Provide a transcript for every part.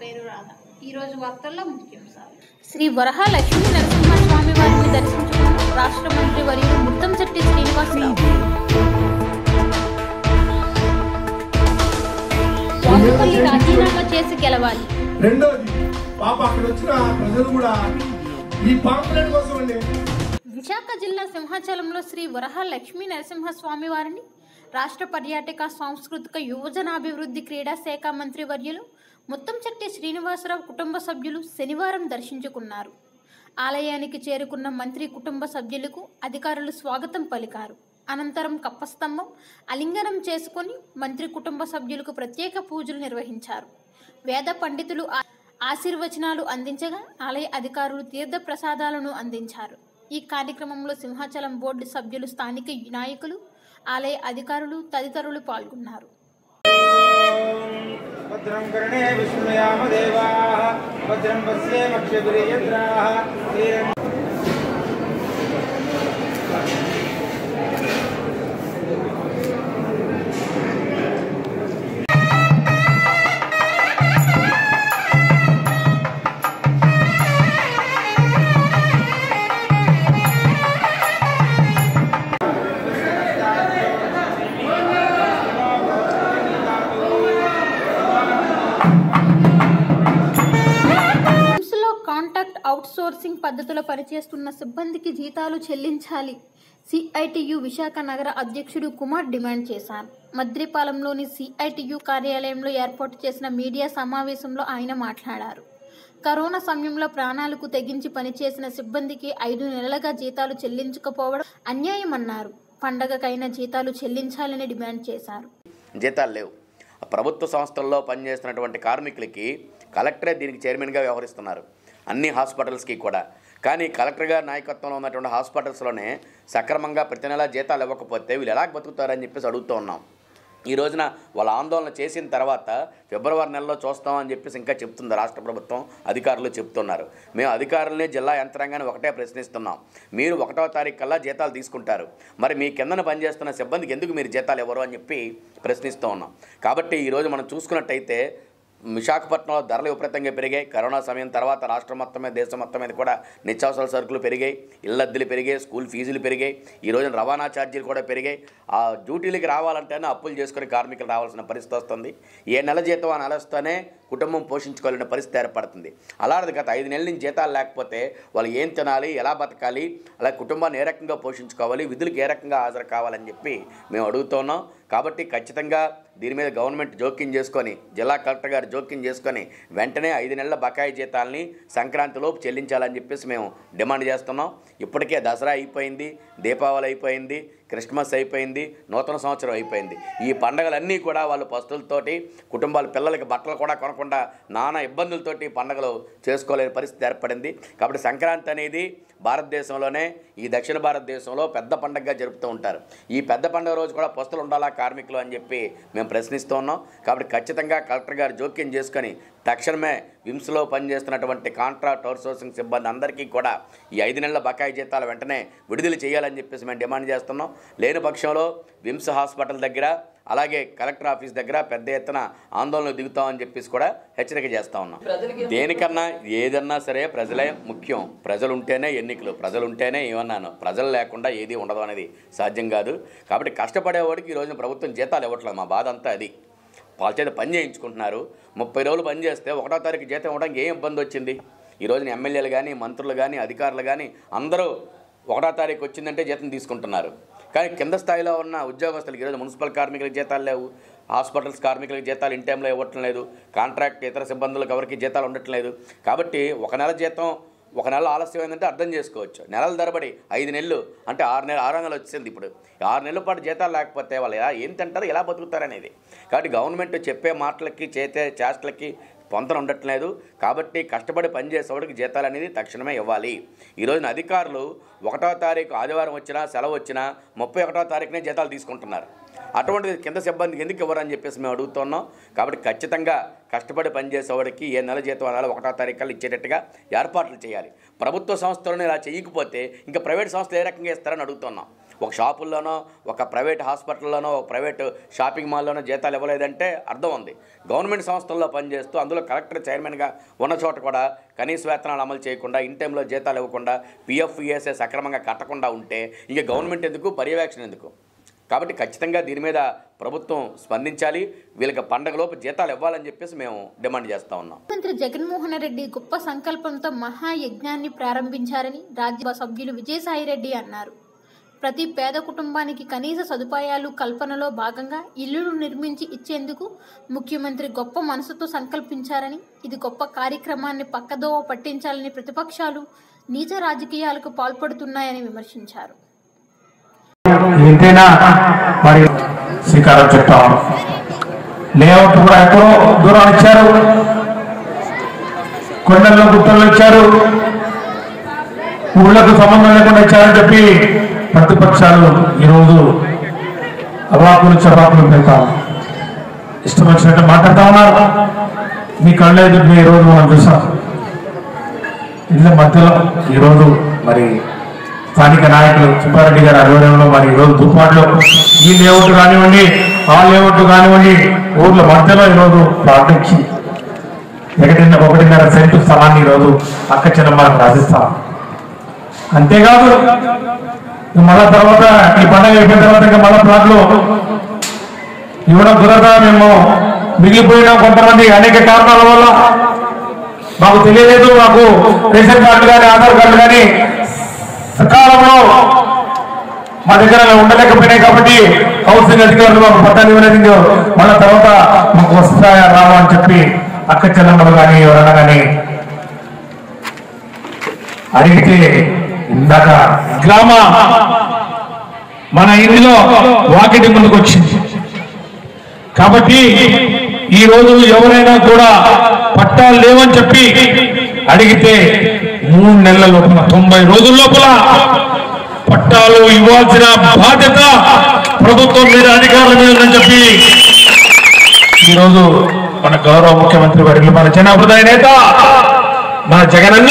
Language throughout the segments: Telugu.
పేరు రాధ ఈరోజు వార్తల్లో ముఖ్యాంశాలు శ్రీ వరహ లక్ష్మీ నరసింహస్వామి వారిని దర్శించుకున్న రాష్ట్ర మంత్రి వర్యులు ముత్తంశెట్టి శ్రీనివాసరావు వాసుపల్లి రాజీనామా చేసి గెలవాలి రెండోది పాప అక్కడ వచ్చిన ప్రజలు కూడా ఈ పాంప్లెట్ కోసం అండి విశాఖ జిల్లా సింహాచలంలో శ్రీ వరహ లక్ష్మీ నరసింహస్వామి వారిని రాష్ట్ర పర్యాటక సాంస్కృతిక యువజనాభివృద్ధి క్రీడా శాఖ మంత్రి వర్యులు ముత్తంశెట్టి శ్రీనివాసరావు కుటుంబ సభ్యులు శనివారం దర్శించుకున్నారు ఆలయానికి చేరుకున్న మంత్రి కుటుంబ సభ్యులకు అధికారులు స్వాగతం పలికారు అనంతరం కప్పస్తంభం అలింగనం చేసుకొని మంత్రి కుటుంబ సభ్యులకు ప్రత్యేక పూజలు నిర్వహించారు వేద పండితులు ఆ- ఆశీర్వచనాలు అందించగా ఆలయ అధికారులు తీర్థ ప్రసాదాలను అందించారు ఈ కార్యక్రమంలో సింహాచలం బోర్డు సభ్యులు స్థానిక నాయకులు ఆలయ అధికారులు తదితరులు పాల్గొన్నారు భద్రం కర్ణే విష్ణుయామ దేవాः భద్రం పశ్యేమక్షభిర్యజ్రాः శ్రీరం లో కాంటాక్ట్ అవుట్సోర్సింగ్ పద్ధతిలో పనిచేస్తున్న సిబ్బందికి జీతాలు చెల్లించాలి సిఐటియు విశాఖ నగర అధ్యక్షుడు కుమార్ డిమాండ్ చేశారు మద్రిపాలెంలోని సిఐటియు కార్యాలయంలో ఏర్పాటు చేసిన మీడియా సమావేశంలో ఆయన మాట్లాడారు కరోనా సమయంలో ప్రాణాలకు తెగించి పనిచేసిన సిబ్బందికి ఐదు నెలలుగా జీతాలు చెల్లించకపోవడం అన్యాయమన్నారు పండగకైనా జీతాలు చెల్లించాలని డిమాండ్ చేశారు జీతాలు లేవు ప్రభుత్వ సంస్థల్లో పనిచేస్తున్నటువంటి కార్మికులకి కలెక్టరే దీనికి చైర్మన్గా వ్యవహరిస్తున్నారు అన్ని హాస్పిటల్స్కి కూడా కానీ కలెక్టర్ గారి నాయకత్వంలో ఉన్నటువంటి హాస్పిటల్స్లోనే సక్రమంగా ప్రతి నెలా జీతాలు ఇవ్వకపోతే వీళ్ళు ఎలా బతుకుతారని చెప్పేసి అడుగుతూ ఉన్నాం ఈ రోజున వాళ్ళ ఆందోళన చేసిన తర్వాత ఫిబ్రవరి నెలలో చూస్తామని చెప్పేసి ఇంకా చెప్తుంది రాష్ట్ర ప్రభుత్వం అధికారులు చెప్తున్నారు మేము అధికారులనే జిల్లా యంత్రాంగాన్ని ఒకటే ప్రశ్నిస్తున్నాం మీరు ఒకటో తారీఖు కల్లా జీతాలు తీసుకుంటారు మరి మీ కిందన పనిచేస్తున్న సిబ్బందికి ఎందుకు మీరు జీతాలు ఇవ్వరు అని చెప్పి ప్రశ్నిస్తూ ఉన్నాం కాబట్టి ఈరోజు మనం చూసుకున్నట్టయితే విశాఖపట్నంలో ధరలు విపరీతంగా పెరిగాయి కరోనా సమయం తర్వాత రాష్ట్రం మొత్తం మీద దేశం మొత్తం మీద కూడా నిత్యావసర సరుకులు పెరిగాయి ఇళ్ళద్దెలు పెరిగాయి స్కూల్ ఫీజులు పెరిగాయి ఈ రోజున రవాణా ఛార్జీలు కూడా పెరిగాయి ఆ డ్యూటీలకి రావాలంటేనే అప్పులు చేసుకుని కార్మికులు రావాల్సిన పరిస్థితి వస్తుంది ఏ నెల జీతం ఆ నెల వస్తేనే కుటుంబం పోషించుకోవాలనే పరిస్థితి ఏర్పడుతుంది అలాంటిది గత ఐదు నెలల నుంచి జీతాలు లేకపోతే వాళ్ళు ఏం తినాలి ఎలా బతకాలి అలా కుటుంబాన్ని ఏ రకంగా పోషించుకోవాలి విధులకు ఏ రకంగా హాజరు కావాలని చెప్పి మేము అడుగుతున్నాం కాబట్టి ఖచ్చితంగా దీని మీద గవర్నమెంట్ జోక్యం చేసుకొని జిల్లా కలెక్టర్ గారు జోక్యం చేసుకొని వెంటనే ఐదు నెలల బకాయి జీతాలని సంక్రాంతిలోపు చెల్లించాలని చెప్పేసి మేము డిమాండ్ చేస్తున్నాం ఇప్పటికే దసరా అయిపోయింది దీపావళి అయిపోయింది క్రిస్మస్ అయిపోయింది నూతన సంవత్సరం అయిపోయింది ఈ పండగలన్నీ కూడా వాళ్ళు పస్తులతోటి కుటుంబాల పిల్లలకి బట్టలు కూడా కొనకుండా నానా ఇబ్బందులతోటి పండగలు చేసుకోలేని పరిస్థితి ఏర్పడింది కాబట్టి సంక్రాంతి అనేది భారతదేశంలోనే ఈ దక్షిణ భారతదేశంలో పెద్ద పండగగా జరుపుతూ ఉంటారు ఈ పెద్ద పండుగ రోజు కూడా పస్తులు ఉండాలా కార్మికులు అని చెప్పి మేము ప్రశ్నిస్తూ ఉన్నాం కాబట్టి ఖచ్చితంగా కలెక్టర్ గారు జోక్యం చేసుకొని తక్షణమే విమ్స్లో పనిచేస్తున్నటువంటి కాంట్రాక్ట్ అవుట్సోర్సింగ్ సిబ్బంది అందరికీ కూడా ఈ ఐదు నెలల బకాయి జీతాలు వెంటనే విడుదల చేయాలని చెప్పేసి మేము డిమాండ్ చేస్తున్నాం లేని పక్షంలో విమ్స్ హాస్పిటల్ దగ్గర అలాగే కలెక్టర్ ఆఫీస్ దగ్గర పెద్ద ఎత్తున ఆందోళనకు దిగుతామని చెప్పేసి కూడా హెచ్చరిక చేస్తా ఉన్నాం దేనికన్నా ఏదన్నా సరే ప్రజలే ముఖ్యం ప్రజలు ఉంటేనే ఎన్నికలు ప్రజలు ఉంటేనే ఏమన్నాను ప్రజలు లేకుండా ఏది ఉండదు అనేది సాధ్యం కాదు కాబట్టి కష్టపడేవాడికి ఈ రోజున ప్రభుత్వం జీతాలు ఇవ్వట్లేదు మా బాధ అంతా అది వాళ్ళ చేత పని చేయించుకుంటున్నారు ముప్పై రోజులు పని చేస్తే ఒకటో తారీఖు జీతం ఇవ్వడానికి ఏం ఇబ్బంది వచ్చింది ఈ రోజున ఎమ్మెల్యేలు కానీ మంత్రులు కానీ అధికారులు కానీ అందరూ ఒకటో తారీఖు వచ్చిందంటే జీతం తీసుకుంటున్నారు కానీ కింద స్థాయిలో ఉన్న ఉద్యోగస్తులకు ఈరోజు మున్సిపల్ కార్మికులకు జీతాలు లేవు హాస్పిటల్స్ కార్మికులకు జీతాలు ఇన్ టైంలో ఇవ్వటం లేదు కాంట్రాక్ట్ ఇతర సిబ్బందులకు ఎవరికి జీతాలు ఉండటం లేదు కాబట్టి ఒక నెల జీతం ఒక నెల ఆలస్యం అయిందంటే అర్థం చేసుకోవచ్చు నెలల తరబడి ఐదు నెలలు అంటే ఆరు నెలలు ఆరు నెలలు వచ్చింది ఇప్పుడు ఈ ఆరు నెలల పాటు జీతాలు లేకపోతే వాళ్ళు ఎలా ఏం తింటారు ఎలా బతుకుతారు అనేది కాబట్టి గవర్నమెంట్ చెప్పే మాటలకి చేతే చేష్టలకి పొంతన ఉండట్లేదు కాబట్టి కష్టపడి పనిచేసేవాడికి జీతాలు అనేది తక్షణమే ఇవ్వాలి ఈ రోజున అధికారులు ఒకటో తారీఖు ఆదివారం వచ్చినా సెలవు వచ్చినా ముప్పై ఒకటో తారీఖునే జీతాలు తీసుకుంటున్నారు అటువంటిది కింద సిబ్బందికి ఎందుకు ఇవ్వరని చెప్పేసి మేము అడుగుతున్నాం కాబట్టి ఖచ్చితంగా కష్టపడి పనిచేసేవాడికి ఏ నెల జీతం అనాలి ఒకటో తారీఖులు ఇచ్చేటట్టుగా ఏర్పాట్లు చేయాలి ప్రభుత్వ సంస్థలను ఇలా చేయకపోతే ఇంకా ప్రైవేట్ సంస్థలు ఏ రకంగా ఇస్తారని అడుగుతున్నాం ఒక షాపుల్లోనో ఒక ప్రైవేట్ హాస్పిటల్లోనో ఒక ప్రైవేట్ షాపింగ్ మాల్లోనో జీతాలు ఇవ్వలేదంటే అర్థం ఉంది గవర్నమెంట్ సంస్థల్లో పనిచేస్తూ అందులో కలెక్టర్ చైర్మన్గా ఉన్న చోట కూడా కనీస వేతనాలు అమలు చేయకుండా ఇన్ టైంలో జీతాలు ఇవ్వకుండా పిఎఫ్ ఈఎస్ఐ సక్రమంగా కట్టకుండా ఉంటే ఇక గవర్నమెంట్ ఎందుకు పర్యవేక్షణ ఎందుకు కాబట్టి ఖచ్చితంగా దీని మీద ప్రభుత్వం స్పందించాలి వీళ్ళకి పండగలోపు జీతాలు ఇవ్వాలని చెప్పేసి మేము డిమాండ్ చేస్తూ ఉన్నాం ముఖ్యమంత్రి జగన్మోహన్ రెడ్డి గొప్ప సంకల్పంతో మహాయజ్ఞాన్ని ప్రారంభించారని రాజ్యసభ సభ్యులు విజయసాయిరెడ్డి అన్నారు ప్రతి పేద కుటుంబానికి కనీస సదుపాయాలు కల్పనలో భాగంగా ఇల్లులు నిర్మించి ఇచ్చేందుకు ముఖ్యమంత్రి గొప్ప మనసుతో సంకల్పించారని ఇది గొప్ప కార్యక్రమాన్ని పక్కదోవ పట్టించాలని ప్రతిపక్షాలు నీచ రాజకీయాలకు పాల్పడుతున్నాయని విమర్శించారు ఇంతేనా మరి శ్రీకారం చుట్టాం లేఅవుట్ కూడా ఎక్కడో దూరం ఇచ్చారు కొండల్లో గుట్టల్లో ఇచ్చారు ఊళ్ళకు సంబంధం లేకుండా ఇచ్చారని చెప్పి ప్రతిపక్షాలు ఈరోజు అవాకులు చవాకులు పెడతాం ఇష్టం వచ్చినట్టు మాట్లాడుతా ఉన్నారు మీ కళ్ళ ఎదుటి ఈరోజు మనం చూసాం ఇళ్ళ మధ్యలో ఈరోజు మరి స్థానిక నాయకులు సుబ్బారెడ్డి గారి ఆధ్వర్యంలో మరి ఈరోజు దుప్పాట్లో ఈ లేఅవుట్ కానివ్వండి ఆ లేఅవుట్ కానివ్వండి ఊర్ల మధ్యలో ఈరోజు ప్రార్థించి ఒకటిన్న ఒకటిన్నర సెంటు స్థలాన్ని ఈరోజు అక్క చిన్నమ్మకి రాసిస్తాం అంతేకాదు ఇక మళ్ళా తర్వాత ఈ పండుగ అయిపోయిన తర్వాత ఇంకా మళ్ళా ప్లాట్లు ఇవ్వడం కుదరదా మేము మిగిలిపోయిన కొంతమంది అనేక కారణాల వల్ల మాకు తెలియలేదు మాకు రేషన్ కార్డు కానీ ఆధార్ కార్డు కానీ సకాలంలో మా దగ్గర అలా ఉండలేకపోయినాయి కాబట్టి హౌసింగ్ అధికారులు మాకు పట్టాలు ఇవ్వలేదు ఇంకో మళ్ళా తర్వాత మాకు వస్తాయా రావా అని చెప్పి అక్క చెల్లమ్మలు కానీ ఎవరైనా కానీ అడిగితే ఇందాక గ్రామ మన ఇంటిలో వాకిటి ముందుకు వచ్చింది కాబట్టి ఈ రోజు ఎవరైనా కూడా పట్టాలు లేవని చెప్పి అడిగితే మూడు నెలల లోపల తొంభై రోజుల లోపల పట్టాలు ఇవ్వాల్సిన బాధ్యత ప్రభుత్వం మీద అధికారుల మీద ఉందని చెప్పి ఈరోజు మన గౌరవ ముఖ్యమంత్రి వర్యులు మన జన హృదయ నేత మన జగనన్న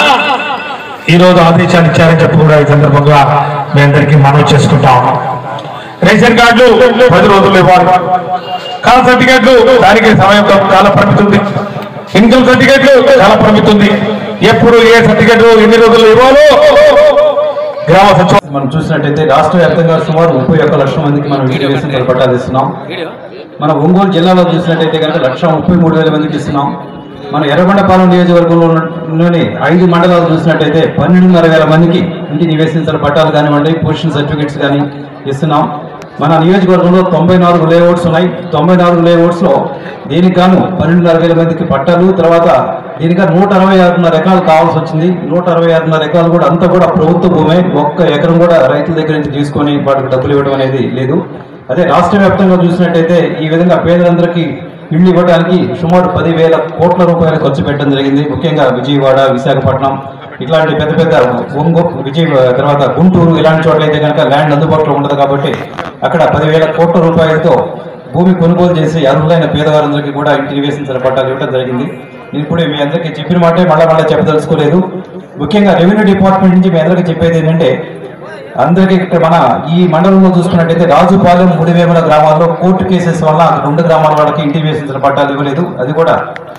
ఈరోజు ఆదేశాలు ఇచ్చారని చెప్పి కూడా ఈ సందర్భంగా మీ అందరికీ మనవి చేసుకుంటా ఉన్నాం రేషన్ కార్డులు పది రోజులు ఇవ్వాలి కాల్ సర్టిఫికెట్లు దానికి సమయం చాలా పరిమితి ఉంది ఇన్కమ్ సర్టిఫికెట్లు చాలా పరిమితి ఉంది ఎప్పుడు ఏ సర్టిఫికెట్ ఎన్ని రోజులు ఇవ్వాలో గ్రామ సచివ మనం చూసినట్టయితే రాష్ట్ర వ్యాప్తంగా సుమారు ముప్పై ఒక్క లక్షల మందికి మనం ఇంటి వేసిన పట్టాలు ఇస్తున్నాం మన ఒంగోలు జిల్లాలో చూసినట్టయితే కనుక లక్ష ముప్పై మూడు వేల మందికి ఇస్తున్నాం మన ఎర్రగొండపాలెం నియోజకవర్గంలోని ఐదు మండలాలు చూసినట్టయితే పన్నెండున్నర వేల మందికి ఇంటి నివేశించిన పట్టాలు కానివ్వండి పొజిషన్ సర్టిఫికెట్స్ కానీ ఇస్తున్నాం మన నియోజకవర్గంలో తొంభై నాలుగు లేఅవుట్స్ ఉన్నాయి తొంభై నాలుగు లేఅవుట్స్లో దీనికి గాను పన్నెండున్నర వేల మందికి పట్టాలు తర్వాత దీనికి నూట అరవై ఆరున్నర ఎకరాలు కావాల్సి వచ్చింది నూట అరవై ఆరున్నర ఎకరాలు కూడా అంతా కూడా ప్రభుత్వ భూమే ఒక్క ఎకరం కూడా రైతుల దగ్గర నుంచి తీసుకొని వాటికి డబ్బులు ఇవ్వడం అనేది లేదు అదే రాష్ట్ర వ్యాప్తంగా చూసినట్టయితే ఈ విధంగా పేదలందరికీ ఇళ్ళు ఇవ్వడానికి సుమారు పదివేల కోట్ల రూపాయలు ఖర్చు పెట్టడం జరిగింది ముఖ్యంగా విజయవాడ విశాఖపట్నం ఇట్లాంటి పెద్ద పెద్ద ఒంగో విజయ తర్వాత గుంటూరు ఇలాంటి చోట్ల అయితే కనుక ల్యాండ్ అందుబాటులో ఉండదు కాబట్టి అక్కడ పదివేల కోట్ల రూపాయలతో భూమి కొనుగోలు చేసి అర్హులైన పేదవారందరికీ కూడా ఇంటి నివేశించిన పట్టాలు ఇవ్వడం జరిగింది నేను ఇప్పుడే మీ అందరికీ చెప్పిన మాటే మళ్ళా మళ్ళీ చెప్పదలుచుకోలేదు ముఖ్యంగా రెవెన్యూ డిపార్ట్మెంట్ నుంచి మీ అందరికీ చెప్పేది ఏంటంటే అందరికీ ఇక్కడ మన ఈ మండలంలో చూసుకున్నట్టయితే రాజుపాలెం ముడివేముల గ్రామాల్లో కోర్టు కేసెస్ వల్ల ఆ రెండు గ్రామాల వాళ్ళకి ఇంటి వేసిన పట్టాలు ఇవ్వలేదు అది కూడా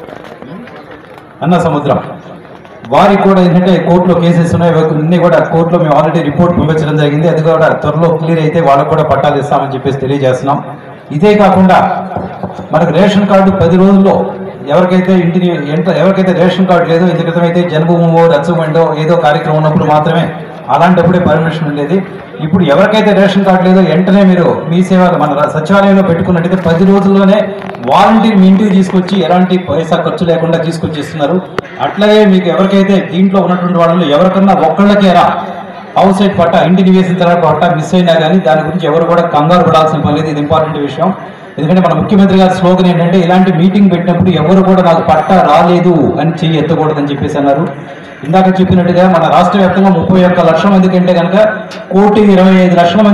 అన్న సముద్రం వారికి కూడా ఏంటంటే కోర్టులో కేసెస్ ఉన్నాయి అన్ని కూడా కోర్టులో మేము ఆల్రెడీ రిపోర్ట్ పంపించడం జరిగింది అది కూడా త్వరలో క్లియర్ అయితే వాళ్ళకు కూడా పట్టాలు ఇస్తామని చెప్పేసి తెలియజేస్తున్నాం ఇదే కాకుండా మనకు రేషన్ కార్డు పది రోజుల్లో ఎవరికైతే ఇంటిని ఎంత ఎవరికైతే రేషన్ కార్డు లేదో ఇంత క్రితం అయితే జన్మభూమో రచ్చబండో ఏదో కార్యక్రమం ఉన్నప్పుడు మాత్రమే అలాంటప్పుడే పర్మిషన్ ఉండేది ఇప్పుడు ఎవరికైతే రేషన్ కార్డు లేదో వెంటనే మీరు మీ సేవ మన ర- సచివాలయంలో పెట్టుకున్నట్టయితే పది రోజుల్లోనే వాలంటీర్ మీ ఇంటికి తీసుకొచ్చి ఎలాంటి పైసా ఖర్చు లేకుండా తీసుకొచ్చి ఇస్తున్నారు అట్లాగే మీకు ఎవరికైతే దీంట్లో ఉన్నటువంటి వాళ్ళు ఎవరికన్నా ఒక్కళ్ళకేరా హౌస్ సైడ్ పట్ట ఇంటి నివేశించిన పట్ట మిస్ అయినా కానీ దాని గురించి ఎవరు కూడా కంగారు పడాల్సిన పని లేదు ఇది ఇంపార్టెంట్ విషయం ఎందుకంటే మన ముఖ్యమంత్రి గారి స్లోగన్ ఏంటంటే ఇలాంటి మీటింగ్ పెట్టినప్పుడు ఎవరు కూడా నాకు పట్ట రాలేదు అని చెయ్యి ఎత్తకూడదని చెప్పేసి అన్నారు ఇందాక చెప్పినట్టుగా మన రాష్ట్ర వ్యాప్తంగా ముప్పై ఒక్క లక్షల మంది కంటే కనుక కోటి ఇరవై ఐదు లక్షల మంది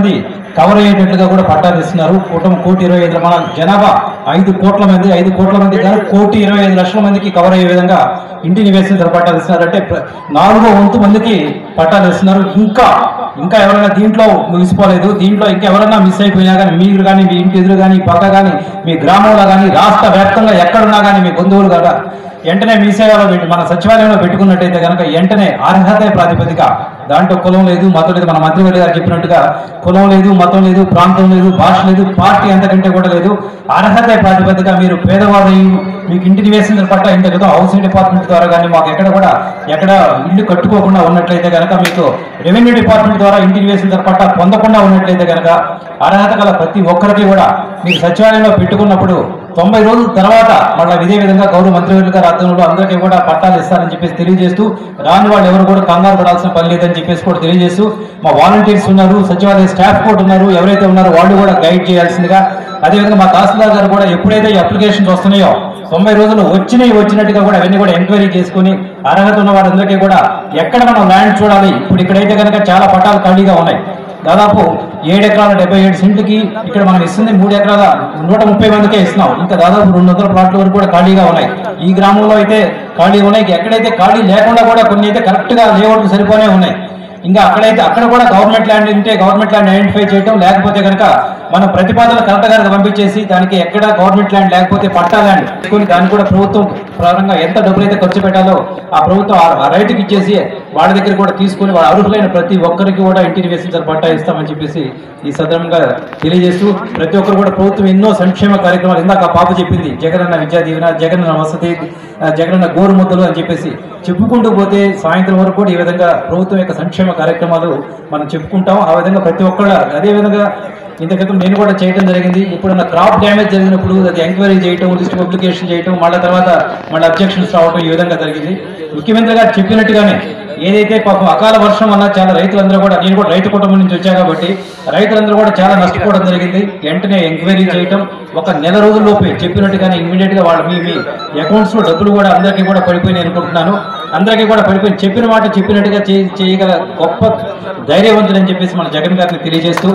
కవర్ అయ్యేటట్లుగా కూడా పట్టాలు ఇస్తున్నారు కుటుంబం కోటి ఇరవై ఐదు మన జనాభా ఐదు కోట్ల మంది ఐదు కోట్ల మంది గాను కోటి ఇరవై ఐదు లక్షల మందికి కవర్ అయ్యే విధంగా ఇంటి నివేశించిన పట్టాలు ఇస్తున్నారు అంటే ప్ర- నాలుగో వంతు మందికి పట్టాలు ఇస్తున్నారు ఇంకా ఇంకా ఎవరైనా దీంట్లో ముగిసిపోలేదు దీంట్లో ఇంకా ఎవరైనా మిస్ అయిపోయినా కానీ మీరు కానీ మీ ఇంటి ఎదురు కానీ పక్క కానీ మీ గ్రామంలో కానీ రాష్ట్ర వ్యాప్తంగా ఎక్కడున్నా కానీ మీ బంధువులు కదా వెంటనే మీ సేవలో పెట్టి మన సచివాలయంలో పెట్టుకున్నట్టయితే కనుక వెంటనే అర్హత ప్రాతిపదిక దాంట్లో కులం లేదు మతం లేదు మన మంత్రి గారు చెప్పినట్టుగా కులం లేదు మతం లేదు ప్రాంతం లేదు భాష లేదు పార్టీ అంతకంటే కూడా లేదు అర్హత ప్రాతిపదిక మీరు పేదవారు అయ్యి మీకు ఇంటి నివేశన పట్ట ఇంత ఏదో హౌసింగ్ డిపార్ట్మెంట్ ద్వారా కానీ మాకు ఎక్కడ కూడా ఎక్కడ ఇల్లు కట్టుకోకుండా ఉన్నట్లయితే కనుక మీకు రెవెన్యూ డిపార్ట్మెంట్ ద్వారా ఇంటి నివేశన పట్ట పొందకుండా ఉన్నట్లయితే కనుక అర్హత గల ప్రతి ఒక్కరికి కూడా మీరు సచివాలయంలో పెట్టుకున్నప్పుడు తొంభై రోజుల తర్వాత మళ్ళీ ఇదే విధంగా గౌరవ మంత్రివర్యులు గారి ఆధ్వర్యంలో అందరికీ కూడా పట్టాలు ఇస్తారని చెప్పేసి తెలియజేస్తూ రాని వాళ్ళు ఎవరు కూడా కంగారు పడాల్సిన పని లేదని చెప్పేసి కూడా తెలియజేస్తూ మా వాలంటీర్స్ ఉన్నారు సచివాలయ స్టాఫ్ కూడా ఉన్నారు ఎవరైతే ఉన్నారో వాళ్ళు కూడా గైడ్ చేయాల్సిందిగా అదేవిధంగా మా తహసీల్దార్ గారు కూడా ఎప్పుడైతే ఈ అప్లికేషన్స్ వస్తున్నాయో తొంభై రోజులు వచ్చినవి వచ్చినట్టుగా కూడా అవన్నీ కూడా ఎంక్వైరీ చేసుకుని అర్హత ఉన్న వారందరికీ కూడా ఎక్కడ మనం ల్యాండ్ చూడాలి ఇప్పుడు ఇక్కడైతే కనుక చాలా పట్టాలు ఖాళీగా ఉన్నాయి దాదాపు ఏడు ఎకరాల డెబ్బై ఏడు సెంట్లకి ఇక్కడ మనం ఇస్తుంది మూడు ఎకరాల నూట ముప్పై మందికే ఇస్తున్నాం ఇంకా దాదాపు రెండు వందల ప్లాట్ల వరకు కూడా ఖాళీగా ఉన్నాయి ఈ గ్రామంలో అయితే ఖాళీ ఉన్నాయి ఎక్కడైతే ఖాళీ లేకుండా కూడా కొన్ని అయితే కరెక్ట్ గా లేఅవుట్లు సరిపోనే ఉన్నాయి ఇంకా అక్కడైతే అక్కడ కూడా గవర్నమెంట్ ల్యాండ్ ఉంటే గవర్నమెంట్ ల్యాండ్ ఐడెంటిఫై చేయటం లేకపోతే కనుక మనం ప్రతిపాదన కలెక్టర్ గారికి పంపించేసి దానికి ఎక్కడ గవర్నమెంట్ ల్యాండ్ లేకపోతే పట్టా ల్యాండ్ తీసుకొని దాన్ని కూడా ప్రభుత్వం ప్రారంభంగా ఎంత డబ్బులు అయితే ఖర్చు పెట్టాలో ఆ ప్రభుత్వం ఆ- ఆ రైతుకి ఇచ్చేసి వాళ్ళ దగ్గర కూడా తీసుకొని వాళ్ళ అర్హులైన ప్రతి ఒక్కరికి కూడా ఇంటి నివేశించారు పట్టా ఇస్తామని చెప్పేసి ఈ సందర్భంగా తెలియజేస్తూ ప్రతి ఒక్కరు కూడా ప్రభుత్వం ఎన్నో సంక్షేమ కార్యక్రమాలు ఇందాక ఆ పాప చెప్పింది జగనన్న విద్యా దీవెన జగనన్న వసతి ఆ, జగనన్న గోరుముద్దలు అని చెప్పేసి చెప్పుకుంటూ పోతే సాయంత్రం వరకు కూడా ఈ విధంగా ప్రభుత్వం యొక్క సంక్షేమ కార్యక్రమాలు మనం చెప్పుకుంటాం ఆ విధంగా ప్రతి ఒక్కళ్ళ అదే విధంగా ఇంత క్రితం నేను కూడా చేయడం జరిగింది ఎప్పుడన్నా క్రాప్ డ్యామేజ్ జరిగినప్పుడు అది ఎంక్వైరీ చేయటం లిస్ట్ పబ్లికేషన్ చేయటం మళ్ళీ తర్వాత మళ్ళీ అబ్జెక్షన్స్ రావడం ఈ విధంగా జరిగింది ముఖ్యమంత్రి గారు చెప్పినట్టుగానే ఏదైతే పాపం అకాల వర్షం వల్ల చాలా రైతులందరూ కూడా నేను కూడా రైతు కుటుంబం నుంచి వచ్చా కాబట్టి రైతులందరూ కూడా చాలా నష్టపోవడం జరిగింది వెంటనే ఎంక్వైరీ చేయటం ఒక నెల రోజుల్లోపే చెప్పినట్టుగానే ఇమీడియట్ గా వాళ్ళ మీ మీ అకౌంట్స్ లో డబ్బులు కూడా అందరికీ కూడా పడిపోయినాయి అనుకుంటున్నాను అందరికీ కూడా పడిపోయి చెప్పిన మాట చెప్పినట్టుగా చేయ- చేయగల గొప్ప ధైర్యవంతులని చెప్పేసి మన జగన్ గారిని తెలియజేస్తూ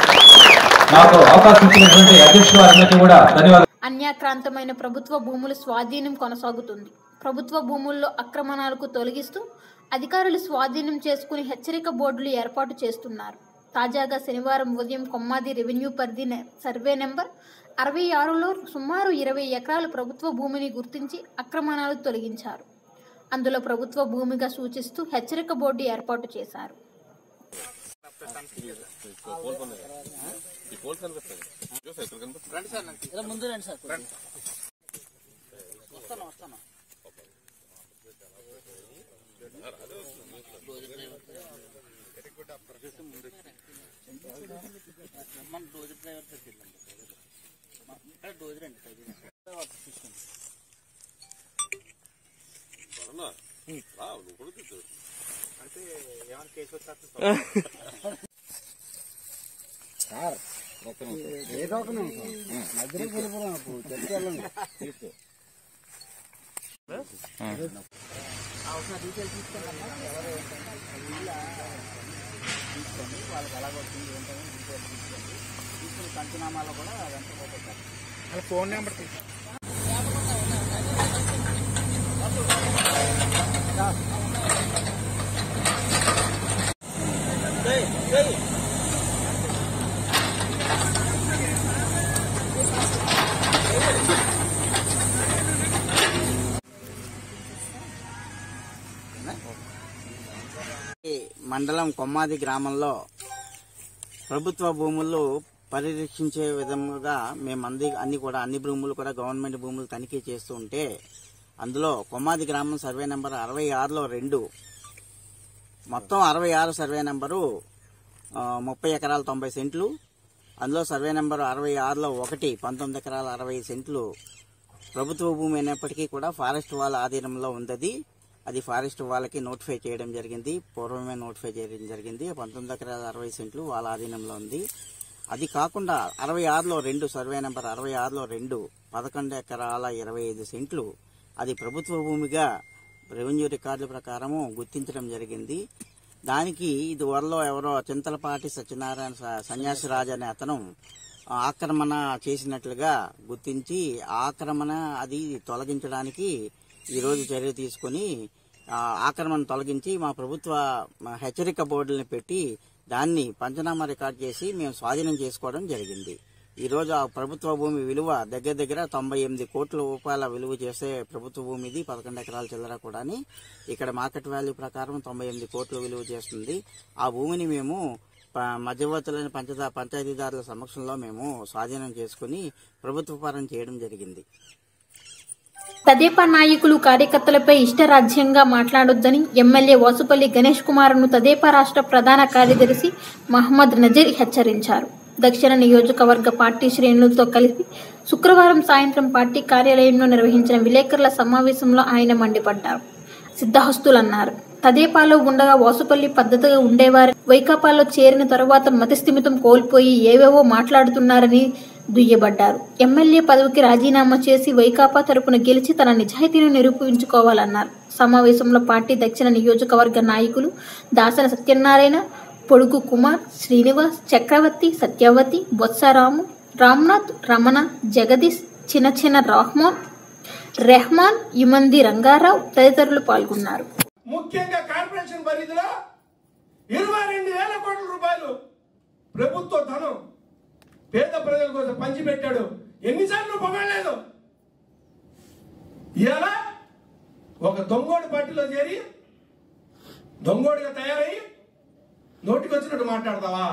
నాకు అవకాశం ఇచ్చినటువంటి అధ్యక్షులు వారందరికీ కూడా ధన్యవాదాలు అన్యాక్రాంతమైన ప్రభుత్వ భూముల స్వాధీనం కొనసాగుతుంది ప్రభుత్వ భూముల్లో అక్రమణాలకు తొలగిస్తూ అధికారులు స్వాధీనం చేసుకుని హెచ్చరిక బోర్డులు ఏర్పాటు చేస్తున్నారు తాజాగా శనివారం ఉదయం కొమ్మాది రెవెన్యూ పరిధి నె- సర్వే నెంబర్ అరవై ఆరులో సుమారు ఇరవై ఎకరాల ప్రభుత్వ భూమిని గుర్తించి అక్రమణాలు తొలగించారు అందులో ప్రభుత్వ భూమిగా సూచిస్తూ హెచ్చరిక బోర్డు ఏర్పాటు చేశారు ఈ మండలం కొమ్మాది గ్రామంలో ప్రభుత్వ భూములు పరిరక్షించే విధముగా మేము అంది అన్ని కూడా అన్ని భూములు కూడా గవర్నమెంట్ భూములు తనిఖీ చేస్తూ ఉంటే అందులో కొమ్మాది గ్రామం సర్వే నెంబర్ అరవై ఆరులో రెండు మొత్తం అరవై ఆరు సర్వే నెంబరు ఆ, ముప్పై ఎకరాల తొంభై సెంట్లు అందులో సర్వే నెంబర్ అరవై ఆరులో ఒకటి పంతొమ్మిది ఎకరాల అరవై సెంట్లు ప్రభుత్వ భూమి అయినప్పటికీ కూడా ఫారెస్ట్ వాళ్ళ ఆధీనంలో ఉంది అది ఫారెస్ట్ వాళ్ళకి నోటిఫై చేయడం జరిగింది పూర్వమే నోటిఫై చేయడం జరిగింది పంతొమ్మిది ఎకరాల అరవై సెంట్లు వాళ్ళ ఆధీనంలో ఉంది అది కాకుండా అరవై ఆరులో రెండు సర్వే నెంబర్ అరవై ఆరులో రెండు పదకొండు ఎకరాల ఇరవై ఐదు సెంట్లు అది ప్రభుత్వ భూమిగా రెవెన్యూ రికార్డుల ప్రకారము గుర్తించడం జరిగింది దానికి ఇది వరలో ఎవరో చింతలపాటి సత్యనారాయణ స- సన్యాసిరాజు అనే అతను ఆక్రమణ చేసినట్లుగా గుర్తించి ఆ ఆక్రమణ అది తొలగించడానికి ఈరోజు చర్య తీసుకొని ఆ ఆక్రమణ తొలగించి మా ప్రభుత్వ మా హెచ్చరిక బోర్డుల్ని పెట్టి దాన్ని పంచనామా రికార్డ్ చేసి మేము స్వాధీనం చేసుకోవడం జరిగింది ఈ రోజు ఆ ప్రభుత్వ భూమి విలువ దగ్గర దగ్గర తొంభై ఎనిమిది కోట్ల రూపాయల విలువ చేసే ప్రభుత్వ భూమి ఇది పదకొండు ఎకరాల చిల్లర కూడాని ఇక్కడ మార్కెట్ వాల్యూ ప్రకారం తొంభై ఎనిమిది కోట్లు విలువ చేస్తుంది ఆ భూమిని మేము ప- మధ్యవర్తులైన పంచదా పంచాయతీదారుల సమక్షంలో మేము స్వాధీనం చేసుకుని ప్రభుత్వ పరం చేయడం జరిగింది తదేపా నాయకులు కార్యకర్తలపై ఇష్టరాజ్యంగా మాట్లాడొద్దని ఎమ్మెల్యే వాసుపల్లి గణేష్ కుమార్ను తదేపా రాష్ట్ర ప్రధాన కార్యదర్శి మహమ్మద్ నజీర్ హెచ్చరించారు దక్షిణ నియోజకవర్గ పార్టీ శ్రేణులతో కలిసి శుక్రవారం సాయంత్రం పార్టీ కార్యాలయంలో నిర్వహించిన విలేకరుల సమావేశంలో ఆయన మండిపడ్డారు సిద్ధహస్తులన్నారు తదేపాలో ఉండగా వాసుపల్లి పద్ధతిగా ఉండేవారు వైకాపాలో చేరిన తరువాత మతిస్థిమితం కోల్పోయి ఏవేవో మాట్లాడుతున్నారని దుయ్యబడ్డారు ఎమ్మెల్యే పదవికి రాజీనామా చేసి వైకాపా తరపున గెలిచి తన నిజాయితీని నిరూపించుకోవాలన్నారు సమావేశంలో పార్టీ దక్షిణ నియోజకవర్గ నాయకులు దాసన సత్యనారాయణ పొడుగు కుమార్ శ్రీనివాస్ చక్రవర్తి సత్యవతి బొత్సరాము రామ్నాథ్ రమణ జగదీష్ చిన్న చిన్న రహమాన్ రెహమాన్ ఇమంది రంగారావు తదితరులు పాల్గొన్నారు ముఖ్యంగా కార్పొరేషన్ పరిధిలో ఇరవై రెండు వేల కోట్ల రూపాయలు ప్రభుత్వ ధనం పేద ప్రజల కోసం పంచిపెట్టాడు ఎన్నిసార్లు పొగలేదు ఇలా ఒక దొంగోడి పార్టీలో చేరి దొంగోడిగా తయారై నోటికి వచ్చినట్టు మాట్లాడతావా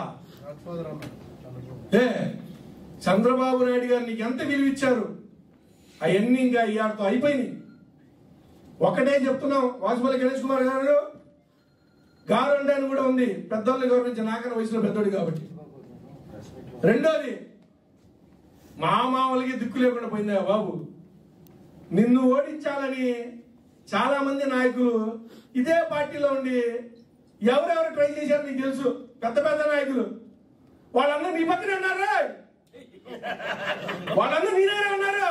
ఏ చంద్రబాబు నాయుడు గారు నీకు ఎంత విలువ ఇచ్చారు అవన్నీ ఇంకా ఇవాళతో అయిపోయినాయి ఒకటే చెప్తున్నాం వాసుపల్లి గణేష్ కుమార్ గారు గారు అంటే అని కూడా ఉంది పెద్దోళ్ళని గౌరవించి నాకన్నా వయసులో పెద్దోడు కాబట్టి రెండోది మా మామూలుగా దిక్కు లేకుండా పోయిందా బాబు నిన్ను ఓడించాలని చాలా మంది నాయకులు ఇదే పార్టీలో ఉండి ఎవరెవరు ట్రై చేశారు నీకు తెలుసు పెద్ద పెద్ద నాయకులు వాళ్ళందరూ నీ పక్కనే ఉన్నారా వాళ్ళందరూ నీ దగ్గరే ఉన్నారు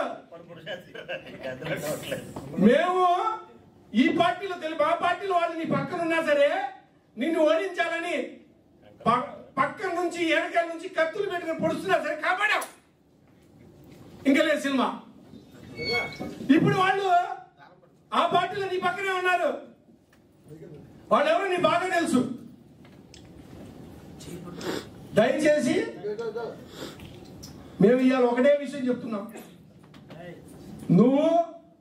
మేము ఈ పార్టీలో తెలుగు ఆ పార్టీలో వాళ్ళు నీ పక్కన ఉన్నా సరే నిన్ను ఓడించాలని ప- పక్కన నుంచి వెనకాల నుంచి కత్తులు పెట్టుకుని పొడుస్తున్నా సరే కాపాడాం ఇంకా లేదు సినిమా ఇప్పుడు వాళ్ళు ఆ పార్టీలో నీ పక్కనే ఉన్నారు వాళ్ళు ఎవరో నీ బాగా తెలుసు దయచేసి మేము ఇవాళ ఒకటే విషయం చెప్తున్నాం నువ్వు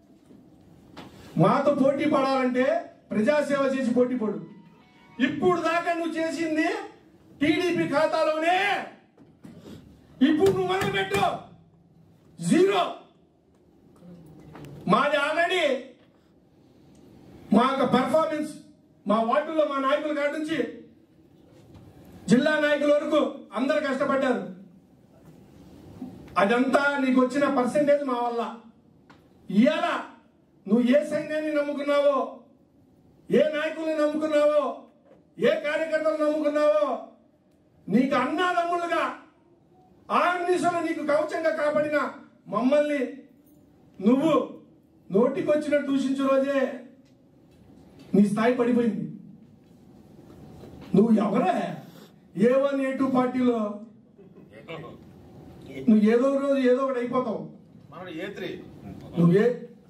మాతో పోటీ పడాలంటే ప్రజాసేవ చేసి పోటీ పడు ఇప్పుడు దాకా నువ్వు చేసింది టీడీపీ ఖాతాలోనే ఇప్పుడు నువ్వు మొదలు పెట్టు జీరో మాది ఆల్రెడీ మా యొక్క పర్ఫార్మెన్స్ మా వార్డులో మా నాయకుల కాడి నుంచి జిల్లా నాయకుల వరకు అందరు కష్టపడ్డారు అదంతా నీకు వచ్చిన పర్సంటేజ్ మా వల్ల ఇవాళ నువ్వు ఏ సైన్యాన్ని నమ్ముకున్నావో ఏ నాయకుల్ని నమ్ముకున్నావో ఏ కార్యకర్తలు నమ్ముకున్నావో నీకు అన్నాదమ్ములుగా ఆర్నిసలు నీకు కవచంగా కాపాడిన మమ్మల్ని నువ్వు నోటికొచ్చినట్టు దూషించు రోజే నీ స్థాయి పడిపోయింది నువ్వు ఎవరే ఏ వన్ ఏ టూ పార్టీలో నువ్వు ఏదో రోజు ఏదో ఒకటి అయిపోతావు నువ్వు ఏ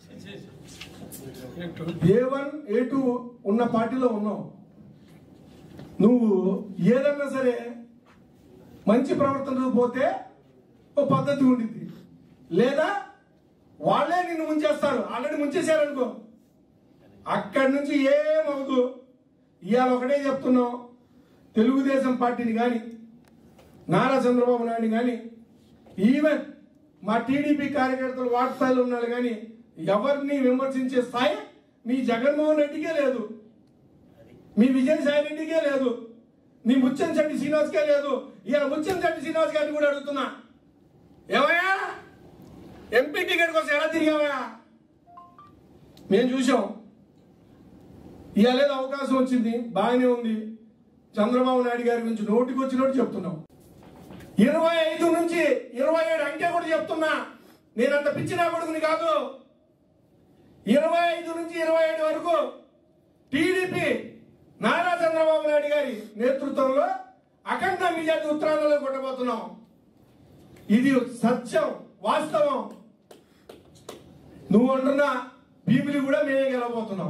ఏ వన్ ఏ టూ ఉన్న పార్టీలో ఉన్నావు నువ్వు ఏదన్నా సరే మంచి ప్రవర్తనతో పోతే ఓ పద్ధతి ఉండిద్ది లేదా వాళ్ళే నిన్ను ముంచేస్తారు ఆల్రెడీ ముంచేశారనుకో అక్కడి నుంచి ఏమవదు ఇవాళ ఒకటే చెప్తున్నాం తెలుగుదేశం పార్టీని కానీ నారా చంద్రబాబు నాయుడు కానీ ఈవెన్ మా టీడీపీ కార్యకర్తలు వార్డు స్థాయిలో ఉన్నారు కానీ ఎవరిని విమర్శించే స్థాయి మీ జగన్మోహన్ రెడ్డికే లేదు మీ విజయసాయి రెడ్డికే లేదు నీ ముచ్చంశెట్టి శ్రీనివాస్కే లేదు ఇలా ముచ్చంశెట్టి శ్రీనివాస్ గారిని కూడా అడుగుతున్నా ఏమయ్యా ఎంపీ టికెట్ కోసం ఎలా తిరిగావయ్యా మేము చూసాం ఇవాళ ఏదో అవకాశం వచ్చింది బాగానే ఉంది చంద్రబాబు నాయుడు గారి గురించి నోటికి వచ్చినట్టు చెప్తున్నాం ఇరవై ఐదు నుంచి ఇరవై ఏడు అంకె కూడా చెప్తున్నా నేనంత పిచ్చిన కొడుకుని కాదు ఇరవై ఐదు నుంచి ఇరవై ఏడు వరకు టీడీపీ నారా చంద్రబాబు నాయుడు గారి నేతృత్వంలో అఖండ మెజార్టీ ఉత్తరాంధ్రలో కొట్టబోతున్నాం ఇది సత్యం వాస్తవం నువ్వు అంటున్న భీమిలి కూడా మేమే గెలవబోతున్నాం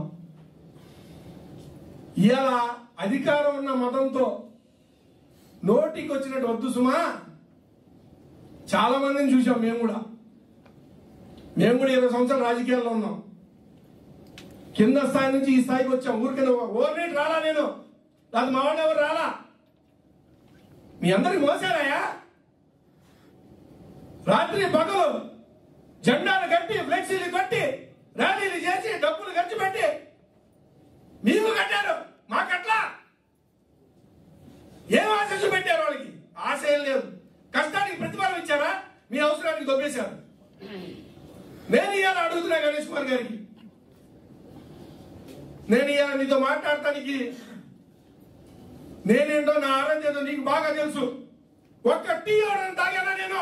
ఇవాళ అధికారం ఉన్న మతంతో నోటికి వచ్చినట్టు వద్దు సుమా చాలా మందిని చూసాం మేము కూడా మేము కూడా ఇరవై సంవత్సరాలు రాజకీయాల్లో ఉన్నాం కింద స్థాయి నుంచి ఈ స్థాయికి వచ్చాం ఊరికే ఓవర్నైట్ రాలా నేను అది మా వాళ్ళు ఎవరు రాలా మీ అందరికి మోసారాయా రాత్రి పగలు జెండాలు కట్టి ఫ్లెక్సీలు కట్టి ర్యాలీలు చేసి డబ్బులు ఖర్చు పెట్టి మీకు కట్టారు మాకట్లా ఏం ఆశలు పెట్టారు వాళ్ళకి ఆశ ఏం లేదు కష్టానికి ప్రతిఫలం ఇచ్చారా మీ అవసరానికి దొబ్బేశారు నేను ఇవాళ అడుగుతున్నా గణేష్ కుమార్ గారికి నేను ఇవాళ నీతో మాట్లాడటానికి నేనేంటో నా ఆరోగ్యం ఏదో నీకు బాగా తెలుసు ఒక్క టీ ఎవరైనా తాగానా నేను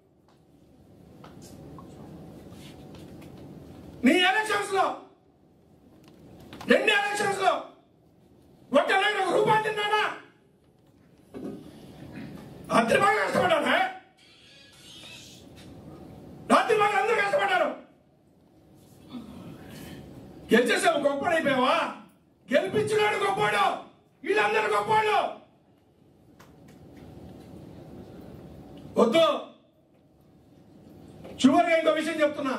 నీ ఎలక్షన్స్ లో రెండు ఎలక్షన్స్ లో ఒక్క లైన్ ఒక రూపాయి తిన్నానా రాత్రి బాగా కష్టపడ్డానా రాత్రి బాగా అందరూ కష్టపడ్డారు గెలిచేసావు గొప్పడు అయిపోయావా గెలిపించినాడు గొప్పవాడు వీళ్ళందరూ గొప్పవాళ్ళు వద్దు చివరిగా ఇంకో విషయం చెప్తున్నా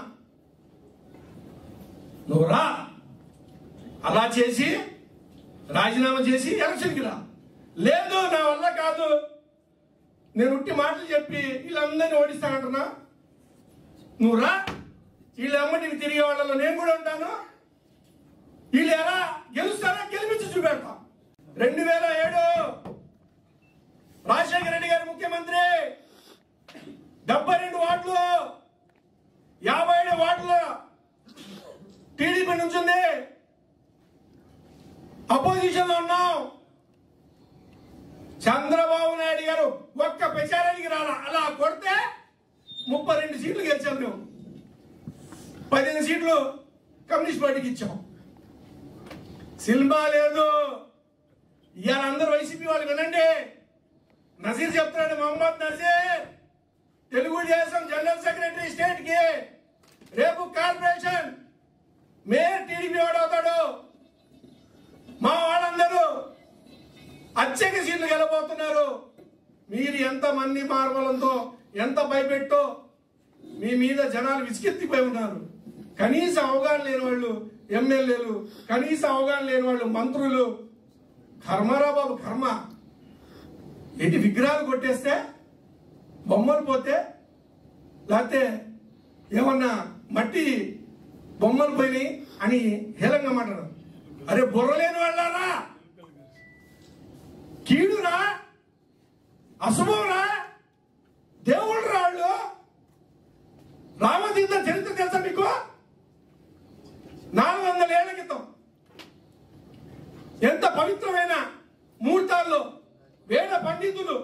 నువ్వు రా అలా చేసి రాజీనామా చేసి ఎలక్షన్కి రా లేదు నా వల్ల కాదు నేను ఉట్టి మాటలు చెప్పి వీళ్ళందరినీ ఓడిస్తానంటున్నా నువ్వు రా వీళ్ళ అమ్మటికి తిరిగే వాళ్ళలో నేను కూడా ఉంటాను వీళ్ళు ఎలా గెలుస్తారో గెలిపించి చూపెడతా రెండు వేల ఏడు రాజశేఖర రెడ్డి గారు ముఖ్యమంత్రి డెబ్బై రెండు వార్డులు యాభై ఏడు వార్డులు టీడీపీ నుంచి ఉంది అపోజిషన్ లో ఉన్నాం చంద్రబాబు నాయుడు గారు ఒక్క ప్రచారానికి రాలా అలా కొడితే ముప్పై రెండు సీట్లు గెలిచాం మేము పదిహేను సీట్లు కమ్యూనిస్ట్ పార్టీకి ఇచ్చాం సినిమా లేదు ఇవాళ అందరూ వైసీపీ వాళ్ళు వినండి నజీర్ చెప్తున్నాడు Mohammed Nazeer Telugu Desam general secretary state కి రేపు కార్పొరేషన్ మేయర్ టీడీపీ వాడవుతాడు మా వాళ్ళందరూ అత్యక సీట్లు గెలబోతున్నారు మీరు ఎంత మంది మార్బలంతో ఎంత భయపెట్టో మీ మీద జనాలు విసికెత్తిపోయి ఉన్నారు కనీస అవగాహన లేని వాళ్ళు ఎమ్మెల్యేలు కనీస అవగాహన లేని వాళ్ళు మంత్రులు కర్మరా బాబు కర్మ ఎన్ని విగ్రహాలు కొట్టేస్తే బొమ్మలు పోతే లేకపోతే ఏమన్నా మట్టి బొమ్మలు పోయినాయి అని హేళంగా మాట్లాడరు అరే బుర్రలేని వాళ్ళారా కీడురా అశుభంరా దేవుడు రాళ్ళు రామతీర్థ చరిత్ర తెలుసా మీకు నాలుగు వందల ఏళ్ల క్రితం ఎంత పవిత్రమైన ముహూర్తాల్లో వేద పండితులు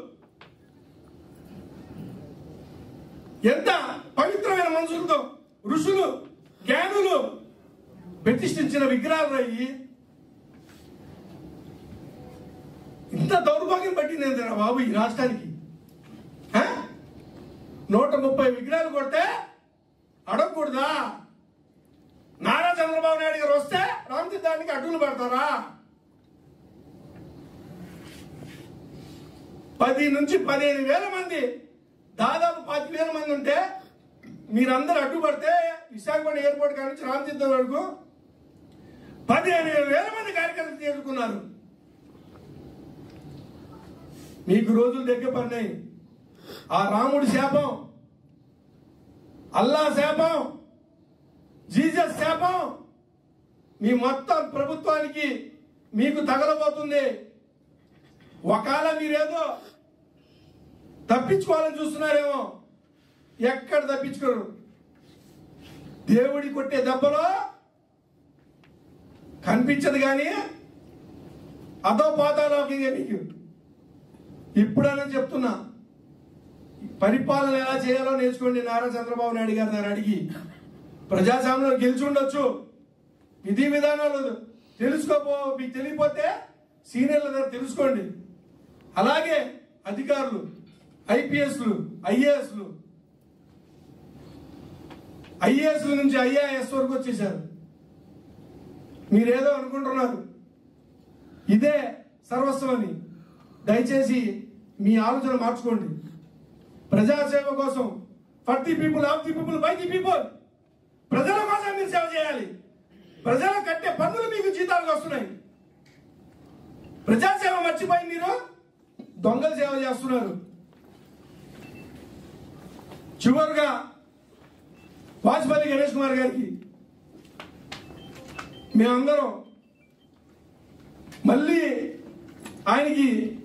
ఎంత పవిత్రమైన మనుషులతో ఋషులు జ్ఞానులు ప్రతిష్ఠించిన విగ్రహాలు అయ్యి ఇంత దౌర్భాగ్యం పట్టింది ఏంటరా బాబు ఈ రాష్ట్రానికి ఆ? నూట ముప్పై విగ్రహాలు కొడితే అడగకూడదా నారా చంద్రబాబు నాయుడు గారు వస్తే రామతీర్థానికి అడ్డులు పడతారా పది నుంచి పదిహేను వేల మంది దాదాపు పది వేల మంది ఉంటే మీరందరూ అడ్డుపడితే విశాఖపట్నం ఎయిర్పోర్ట్ కాడ నుంచి రామతీర్థం వరకు పదిహేను వేల మంది కార్యకర్తలు చేరుకున్నారు మీకు రోజులు దగ్గర పడినాయి ఆ రాముడి శాపం అల్లా శాపం జీసస్ శాపం మీ మొత్తం ప్రభుత్వానికి మీకు తగలబోతుంది ఒకవేళ మీరేదో తప్పించుకోవాలని చూస్తున్నారేమో ఎక్కడ తప్పించుకోరు దేవుడి కొట్టే దెబ్బలో కనిపించదు కానీ అదో పాతాలోకి మీకు ఇప్పుడనే చెప్తున్నా పరిపాలన ఎలా చేయాలో నేర్చుకోండి నారా చంద్రబాబు నాయుడు గారు దాన్ని అడిగి ప్రజాస్వామ్యంలో గెలిచి ఉండొచ్చు విధి విధానాలు తెలుసుకోపో మీకు తెలియపోతే సీనియర్ల దగ్గర తెలుసుకోండి అలాగే అధికారులు ఐపీఎస్లు ఐఏఎస్లు ఐఏఎస్ల నుంచి ఐఏఎస్ వరకు వచ్చేసారు మీరేదో అనుకుంటున్నారు ఇదే సర్వస్వం అని దయచేసి మీ ఆలోచన మార్చుకోండి ప్రజాసేవ కోసం for the people of the people by the people ప్రజల కోసం మీరు సేవ చేయాలి ప్రజలు కట్టే పన్నులు మీకు జీతాలుగా వస్తున్నాయి ప్రజాసేవ మర్చిపోయి మీరు దొంగల సేవ చేస్తున్నారు చివరిగా వాజ్పేయి గణేష్ కుమార్ గారికి మేమందరం మళ్ళీ ఆయనకి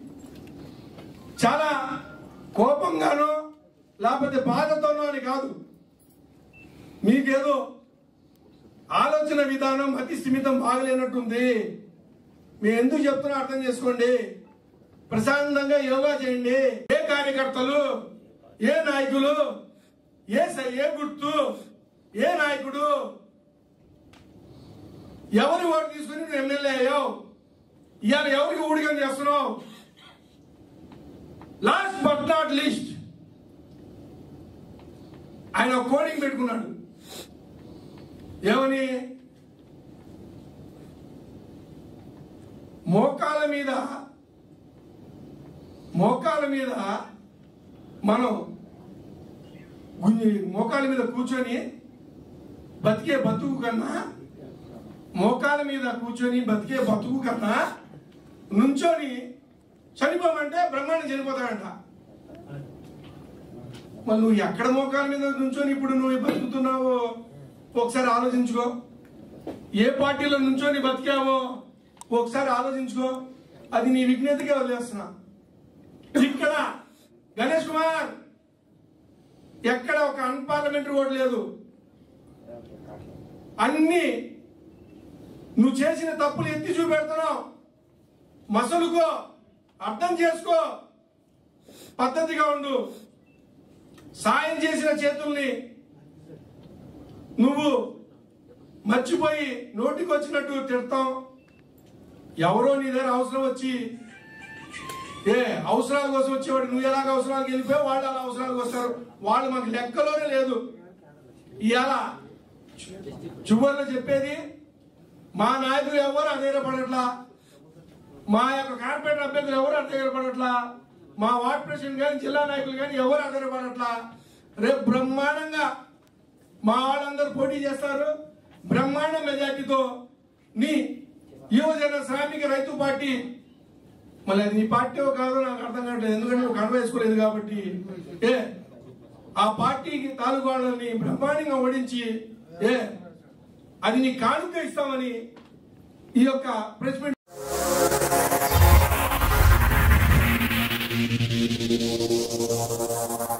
చాలా కోపంగానో లేకపోతే బాధతోనో అని కాదు మీకేదో ఆలోచన విధానం అతి స్థిమితం బాగలేనట్టుంది మేము ఎందుకు చెప్తున్నా అర్థం చేసుకోండి ప్రశాంతంగా యోగా చేయండి ఏ కార్యకర్తలు ఏ నాయకులు ఏ స- ఏ గుర్తు ఏ నాయకుడు ఎవరి ఓటు తీసుకుని నువ్వు ఎమ్మెల్యే అయ్యావు ఇవాళ ఎవరికి ఊడిగం చేస్తున్నావు లాస్ట్ బట్ నాట్ లీస్ట్ ఆయన ఒక కోడింగ్ పెట్టుకున్నాడు ఏమని మోకాల మీద మోకాల మీద మనం గుంజి మోకాల మీద కూర్చొని బతికే బతుకు కన్నా మోకాల మీద కూర్చొని బతికే బతుకు కన్నా నుంచొని చనిపోమంటే బ్రహ్మాండం చనిపోతాడంట మరి నువ్వు ఎక్కడ మోకాల మీద నుంచొని ఇప్పుడు నువ్వు బతుకుతున్నావో ఒకసారి ఆలోచించుకో ఏ పార్టీలో నుంచొని బతికావో ఒకసారి ఆలోచించుకో అది నీ విజ్ఞతకే వదిలేస్తున్నా ఇక్కడ గణేష్ కుమార్ ఎక్కడ ఒక అన్పార్లమెంటరీ ఓటు లేదు అన్ని నువ్వు చేసిన తప్పులు ఎత్తి చూపెడుతున్నావు మసలుకో అర్థం చేసుకో పద్ధతిగా ఉండు సాయం చేసిన చేతుల్ని నువ్వు మర్చిపోయి నోటికి వచ్చినట్టు తిడతాం ఎవరో నీ దగ్గర అవసరం వచ్చి ఏ అవసరాల కోసం వచ్చేవాడు నువ్వు ఎలాగ అవసరాలకు వెళ్ళిపోయావు వాళ్ళు అలా అవసరాలకు వస్తారు వాళ్ళు మనకు లెక్కలోనే లేదు ఇవాళ చివరిలో చెప్పేది మా నాయకులు ఎవరు అధైర్యపడట్లా మా యొక్క కార్పొరేటర్ అభ్యర్థులు ఎవరు అధైర్యపడట్లా మా వార్డ్ ప్రెసిడెంట్ కానీ జిల్లా నాయకులు కానీ ఎవరు అధైర్యపడట్లా రేపు బ్రహ్మాండంగా మా వాళ్ళందరూ పోటీ చేస్తారు బ్రహ్మాండ మెజార్టీతో నీ యువజన శ్రామిక రైతు పార్టీ మళ్ళీ అది నీ పార్టీ కాదో నాకు అర్థం కావట్లేదు ఎందుకంటే నువ్వు కన్వ వేసుకోలేదు కాబట్టి ఏ ఆ పార్టీకి తాలూకు వాళ్ళని బ్రహ్మాండంగా ఓడించి ఏ అది నీ కానుక ఇస్తామని ఈ యొక్క ప్రెస్ మీట్ Thank you.